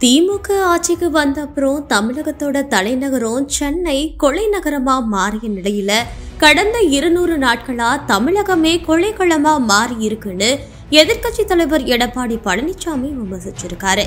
திமுக ஆட்சிக்கு வந்த அப்புறம் தமிழகத்தோட தலைநகரம் சென்னை கொலை நகரமா மாறிய நிலையில கடந்த இருநூறு நாட்களா தமிழகமே கொலைக்களமா மாறி இருக்குன்னு எதிர்க்கட்சி தலைவர் எடப்பாடி பழனிசாமி விமர்சிச்சிருக்காரு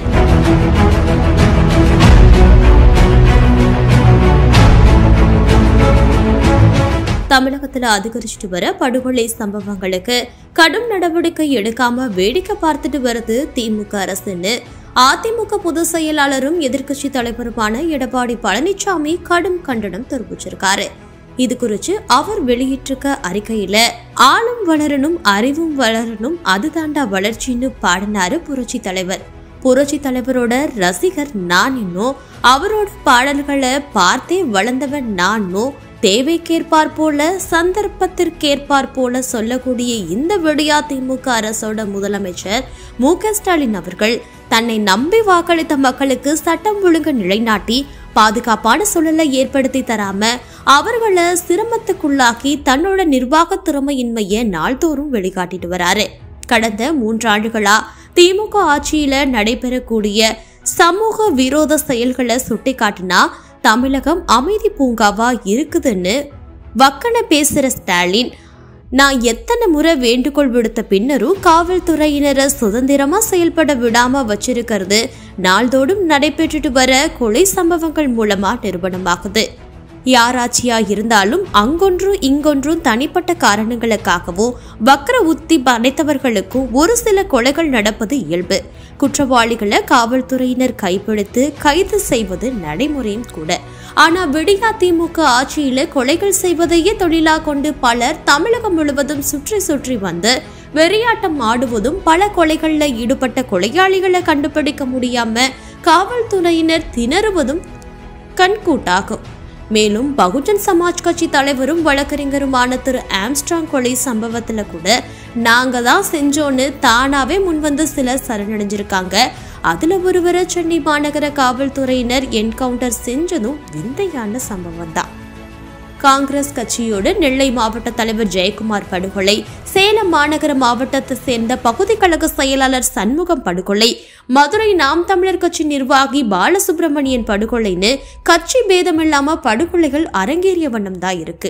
தமிழகத்துல அதிகரிச்சுட்டு வர படுகொலை சம்பவங்களுக்கு கடும் நடவடிக்கை எடுக்காம வேடிக்கை பார்த்துட்டு வருது திமுக அரசுன்னு அதிமுக பொதுச் செயலாளரும் எதிர்க்கட்சி தலைவருமான எடப்பாடி பழனிசாமி கடும் கண்டனம் தெரிவிச்சிருக்காரு இது குறித்து அவர் வெளியிட்டிருக்க அறிக்கையில ஆளும் வளரணும் அறிவும் வளரணும் அதுதாண்டா வளர்ச்சின்னு பாடினாரு புரட்சி தலைவர் புரட்சி தலைவரோட ரசிகர் நான் இன்னும் அவரோட பாடல்களை பார்த்தே வளர்ந்தவன் நானும் தேவைக்கேற்பார் போல சந்தர்ப்பத்திற்கேற்பார் போல சொல்லக்கூடிய இந்த விடியா திமுக அரசோட முதலமைச்சர் மு க ஸ்டாலின் அவர்கள் தன்னை நம்பி வாக்களித்த மக்களுக்கு சட்டம் ஒழுங்கு நிலைநாட்டி பாதுகாப்பான சூழலை ஏற்படுத்தி தராம அவர்களை சிரமத்துக்குள்ளாக்கி தன்னோட நிர்வாக திறமையின்மையை நாள்தோறும் வெளிக்காட்டிட்டு வராரு கடந்த மூன்றாண்டுகளா திமுக ஆட்சியில நடைபெறக்கூடிய சமூக விரோத செயல்களை சுட்டிக்காட்டினா தமிழகம் அமைதி பூங்காவா இருக்குதுன்னு வக்கன பேசுற ஸ்டாலின் நான் எத்தனை முறை வேண்டுகோள் விடுத்த பின்னரும் காவல்துறையினரை சுதந்திரமா செயல்பட விடாம வச்சிருக்கிறது நாள்தோறும் நடைபெற்றுட்டு வர கொலை சம்பவங்கள் மூலமா நிரூபணமாகுது யாராட்சியா இருந்தாலும் அங்கொன்றும் இங்கொன்றும் தனிப்பட்ட காரணங்களுக்காகவும் வக்ர உத்தி படைத்தவர்களுக்கும் ஒரு சில கொலைகள் நடப்பது இயல்பு குற்றவாளிகளை காவல்துறையினர் கைப்பிடித்து கைது செய்வது நடைமுறையும் கூட ஆனா விடியா திமுக ஆட்சியில கொலைகள் செய்வதையே தொழிலா கொண்டு பலர் தமிழகம் முழுவதும் சுற்றி சுற்றி வந்து வெறியாட்டம் ஆடுவதும் பல கொலைகள்ல ஈடுபட்ட கொலையாளிகளை கண்டுபிடிக்க முடியாம காவல்துறையினர் திணறுவதும் கண்கூட்டாகும் மேலும் பகுஜன் சமாஜ் கட்சி தலைவரும் வழக்கறிஞருமான திரு ஆம்ஸ்ட்ராங் கொலை சம்பவத்துல கூட நாங்க தான் செஞ்சோன்னு தானாவே முன்வந்து சிலர் சரணடைஞ்சிருக்காங்க அதுல ஒருவரை சென்னை மாநகர காவல்துறையினர் என்கவுண்டர் செஞ்சதும் விந்தையான சம்பவம் தான் காங்கிரஸ் கட்சியோடு நெல்லை மாவட்ட தலைவர் ஜெயக்குமார் படுகொலை சேலம் மாநகர மாவட்டத்தை சேர்ந்த பகுதி கழக செயலாளர் சண்முகம் படுகொலை மதுரை நாம் தமிழர் கட்சி நிர்வாகி பாலசுப்ரமணியன் படுகொலைன்னு கட்சி பேதமில்லாம படுகொலைகள் அரங்கேறிய வண்ணம் தான் இருக்கு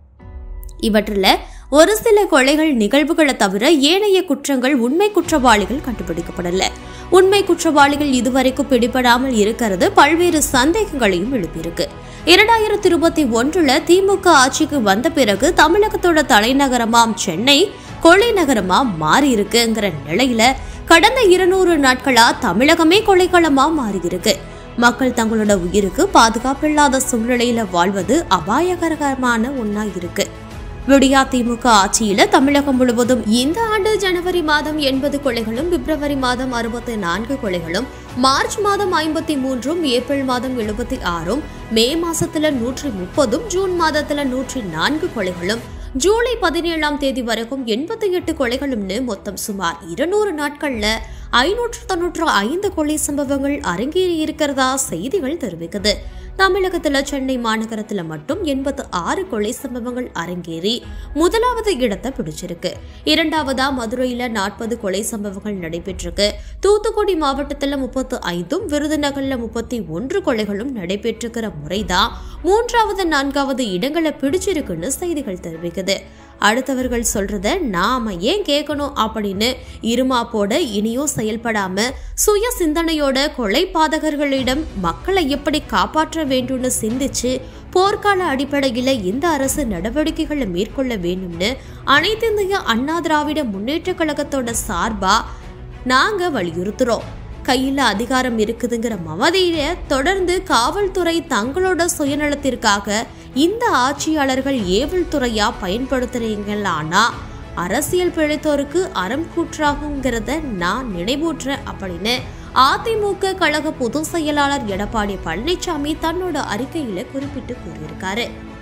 இவற்றில் ஒரு சில கொலைகள் நிகழ்வுகளை தவிர ஏனைய குற்றங்கள் உண்மை குற்றவாளிகள் கண்டுபிடிக்கப்படல உண்மை குற்றவாளிகள் இதுவரைக்கும் பிடிபடாமல் இருக்கிறது பல்வேறு சந்தேகங்களையும் எழுப்பியிருக்கு இரண்டாயிரத்தி இருபத்தி ஒன்றுல திமுக ஆட்சிக்கு வந்த பிறகு தமிழகத்தோட தலைநகரமாம் சென்னை கொலை நகரமா மாறி இருக்குங்கிற நிலையில கடந்த இருநூறு நாட்களா தமிழகமே கொலைக்களமா மாறி இருக்கு மக்கள் தங்களோட உயிருக்கு பாதுகாப்பில்லாத சூழ்நிலையில வாழ்வது அபாயகரமான ஒன்னா இருக்கு விடியா திமுக ஆட்சியில தமிழகம் முழுவதும் இந்த ஆண்டு ஜனவரி மாதம் எண்பது கொலைகளும் பிப்ரவரி மாதம் அறுபத்தி நான்கு கொலைகளும் மார்ச் மாதம் ஐம்பத்தி மூன்றும் ஏப்ரல் மாதம் எழுபத்தி ஆறும் மே மாசத்துல நூற்றி முப்பதும் ஜூன் மாதத்துல நூற்றி நான்கு கொலைகளும் ஜூலை பதினேழாம் தேதி வரைக்கும் எண்பத்தி எட்டு கொலைகளும்னு மொத்தம் சுமார் இருநூறு நாட்கள்ல ஐநூற்று தொன்னூற்று ஐந்து கொலை சம்பவங்கள் அரங்கேறி இருக்கிறதா செய்திகள் தெரிவிக்குது தமிழகத்துல சென்னை மாநகரத்துல மட்டும் எண்பத்து ஆறு கொலை சம்பவங்கள் அரங்கேறி முதலாவது இடத்தை பிடிச்சிருக்கு இரண்டாவதா மதுரையில நாற்பது கொலை சம்பவங்கள் நடைபெற்றிருக்கு தூத்துக்குடி மாவட்டத்துல முப்பத்து ஐந்தும் விருதுநகர்ல முப்பத்தி ஒன்று கொலைகளும் நடைபெற்றிருக்கிற முறைதான் மூன்றாவது நான்காவது இடங்களை பிடிச்சிருக்குன்னு செய்திகள் தெரிவிக்குது அடுத்தவர்கள் சொல்றத நாம ஏன் கேட்கணும் அப்படின்னு இருமாப்போட இனியும் செயல்படாம சுய சிந்தனையோட கொலை பாதகர்களிடம் மக்களை எப்படி காப்பாற்ற வேண்டும்னு சிந்திச்சு போர்க்கால அடிப்படையில் இந்த அரசு நடவடிக்கைகளை மேற்கொள்ள வேண்டும்னு அனைத்து இந்திய அண்ணா திராவிட முன்னேற்ற கழகத்தோட சார்பா நாங்க வலியுறுத்துறோம் கையில் அதிகாரம் இருக்குதுங்கிற மமதையில தொடர்ந்து காவல்துறை தங்களோட சுயநலத்திற்காக இந்த ஆட்சியாளர்கள் ஏவல் துறையா பயன்படுத்துறீங்களானா அரசியல் பிழைத்தோருக்கு அறம் கூற்றாகுங்கிறத நான் நினைவூட்டுறேன் அப்படின்னு அதிமுக கழக பொதுச் செயலாளர் எடப்பாடி பழனிசாமி தன்னோட அறிக்கையில குறிப்பிட்டு கூறியிருக்காரு